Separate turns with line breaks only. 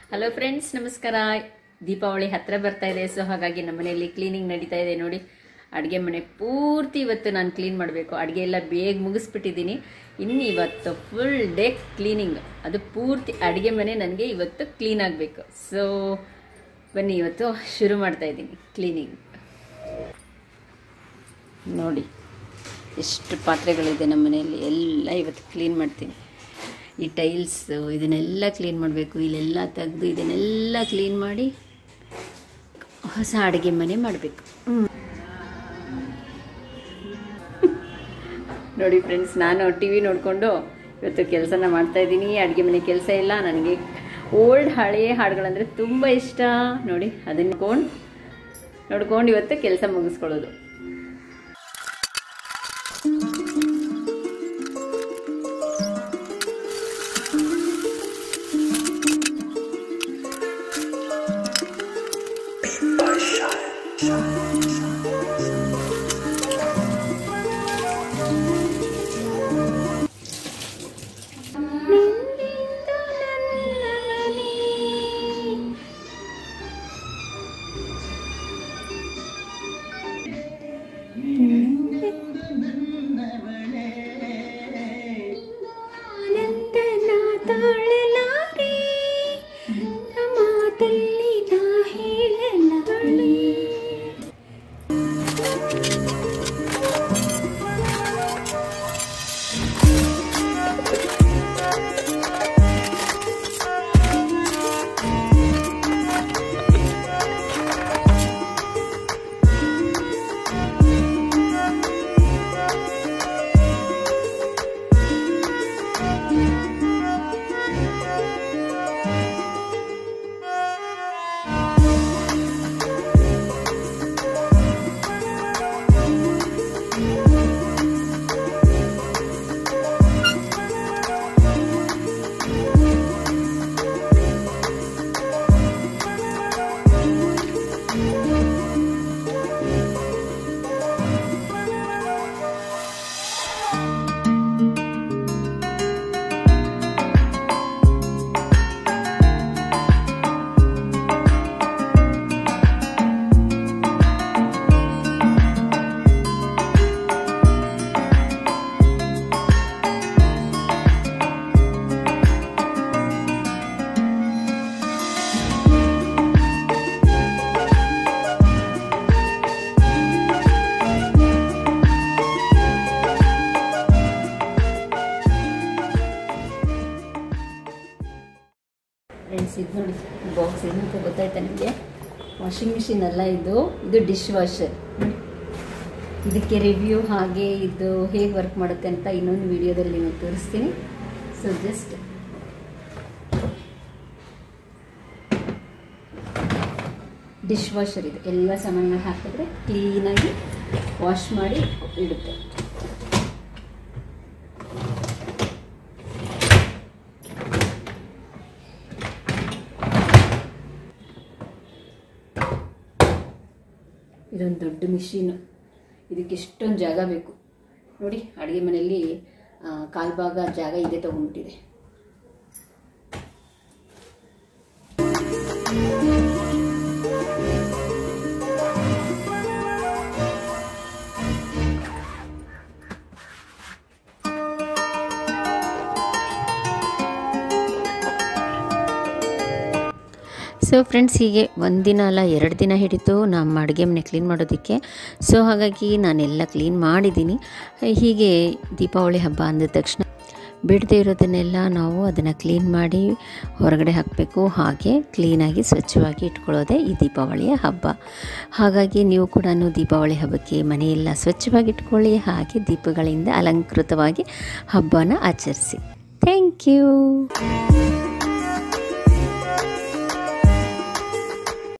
hello friends ನಮಸ್ಕಾರ ದೀಪಾವಳಿ ಹತ್ರ ಬರ್ತಾ ಇದೆ ಸೊ ಹಾಗಾಗಿ ನಮ್ಮ ಮನೆಯಲ್ಲಿ ಕ್ಲೀನಿಂಗ್ ನಡೀತಾ ಇದೆ ನೋಡಿ ಅಡುಗೆ ಮನೆ ಪೂರ್ತಿ ಇವತ್ತು ನಾನು ಕ್ಲೀನ್ ಮಾಡಬೇಕು ಅಡುಗೆ ಎಲ್ಲ ಬೇಗ ಮುಗಿಸ್ಬಿಟ್ಟಿದ್ದೀನಿ ಇನ್ನು ಇವತ್ತು ಫುಲ್ ಡೇ ಕ್ಲೀನಿಂಗ್ ಅದು ಪೂರ್ತಿ ಅಡುಗೆ ಮನೆ ನನಗೆ ಇವತ್ತು ಕ್ಲೀನ್ ಆಗಬೇಕು ಸೊ ಬನ್ನಿ ಇವತ್ತು ಶುರು ಮಾಡ್ತಾ ಇದ್ದೀನಿ ಕ್ಲೀನಿಂಗ್ ನೋಡಿ ಎಷ್ಟು ಪಾತ್ರೆಗಳಿದೆ ನಮ್ಮ ಮನೆಯಲ್ಲಿ ಎಲ್ಲ ಇವತ್ತು ಕ್ಲೀನ್ ಮಾಡ್ತೀನಿ ಈ ಟೈಲ್ಸ್ ಇದನ್ನೆಲ್ಲ ಕ್ಲೀನ್ ಮಾಡಬೇಕು ಇಲ್ಲೆಲ್ಲ ತೆಗೆದು ಇದನ್ನೆಲ್ಲ ಕ್ಲೀನ್ ಮಾಡಿ ಹೊಸ ಅಡುಗೆ ಮನೆ ಮಾಡಬೇಕು ನೋಡಿ ಫ್ರೆಂಡ್ಸ್ ನಾನು ಟಿ ವಿ ನೋಡಿಕೊಂಡು ಇವತ್ತು ಕೆಲಸನ ಮಾಡ್ತಾ ಇದ್ದೀನಿ ಅಡುಗೆ ಮನೆ ಕೆಲಸ ಇಲ್ಲ ನನಗೆ ಓಲ್ಡ್ ಹಳೆಯ ಹಾಡುಗಳಂದರೆ ತುಂಬ ಇಷ್ಟ ನೋಡಿ ಅದನ್ನ ನೋಡ್ಕೊಂಡು ನೋಡ್ಕೊಂಡು ಇವತ್ತು ಕೆಲಸ ಮುಗಿಸ್ಕೊಳ್ಳೋದು
ಆನಂದನ ತಾಳಲಾರೆ ಮಾತಲ್ಲಿ ನಾ ಹೇಳಲಾರೆ
ಫ್ರೆಂಡ್ಸ್ ಇದು ನೋಡಿ ಬಾಕ್ಸ್ ಏನಂತ ಗೊತ್ತಾಯ್ತಾ ನಿಮಗೆ ವಾಷಿಂಗ್ ಮಿಷಿನ್ ಅಲ್ಲ ಇದು ಇದು ಡಿಶ್ ವಾಷರ್ ಇದಕ್ಕೆ ರಿವ್ಯೂ ಹಾಗೆ ಇದು ಹೇಗೆ ವರ್ಕ್ ಮಾಡುತ್ತೆ ಅಂತ ಇನ್ನೊಂದು ವಿಡಿಯೋದಲ್ಲಿ ನಿಮಗೆ ತೋರಿಸ್ತೀನಿ ಸೊ ಜಸ್ಟ್ ಡಿಶ್ ವಾಷರ್ ಇದು ಎಲ್ಲ ಸಾಮಾನುಗಳು ಹಾಕಿದ್ರೆ ಕ್ಲೀನಾಗಿ ವಾಶ್ ಮಾಡಿ ಇಡುತ್ತೆ ಇದೊಂದು ದೊಡ್ಡ ಮಿಷಿನು ಇದಕ್ಕೆ ಎಷ್ಟೊಂದು ಜಾಗ ಬೇಕು ನೋಡಿ ಅಡುಗೆ ಮನೆಯಲ್ಲಿ ಆ, ಕಾಲ್ ಭಾಗ ಜಾಗ ಇದೆ ತಗೊಂಡ್ಬಿಟ್ಟಿದೆ ಸೊ ಫ್ರೆಂಡ್ಸ್ ಹೀಗೆ ಒಂದಿನ ಅಲ್ಲ ಎರಡು ದಿನ ಹಿಡಿತು ನಮ್ಮ ಅಡುಗೆ ಮನೆ ಕ್ಲೀನ್ ಮಾಡೋದಕ್ಕೆ ಸೊ ಹಾಗಾಗಿ ನಾನೆಲ್ಲ ಕ್ಲೀನ್ ಮಾಡಿದ್ದೀನಿ ಹೀಗೆ ದೀಪಾವಳಿ ಹಬ್ಬ ಅಂದ ತಕ್ಷಣ ಬಿಡದೇ ಇರೋದನ್ನೆಲ್ಲ ನಾವು ಅದನ್ನು ಕ್ಲೀನ್ ಮಾಡಿ ಹೊರಗಡೆ ಹಾಕಬೇಕು ಹಾಗೆ ಕ್ಲೀನಾಗಿ ಸ್ವಚ್ಛವಾಗಿ ಇಟ್ಕೊಳ್ಳೋದೇ ಈ ದೀಪಾವಳಿಯ ಹಬ್ಬ ಹಾಗಾಗಿ ನೀವು ಕೂಡ ದೀಪಾವಳಿ ಹಬ್ಬಕ್ಕೆ ಮನೆಯೆಲ್ಲ ಸ್ವಚ್ಛವಾಗಿ ಇಟ್ಕೊಳ್ಳಿ ಹಾಗೆ ದೀಪಗಳಿಂದ ಅಲಂಕೃತವಾಗಿ ಹಬ್ಬನ ಆಚರಿಸಿ ಥ್ಯಾಂಕ್ ಯು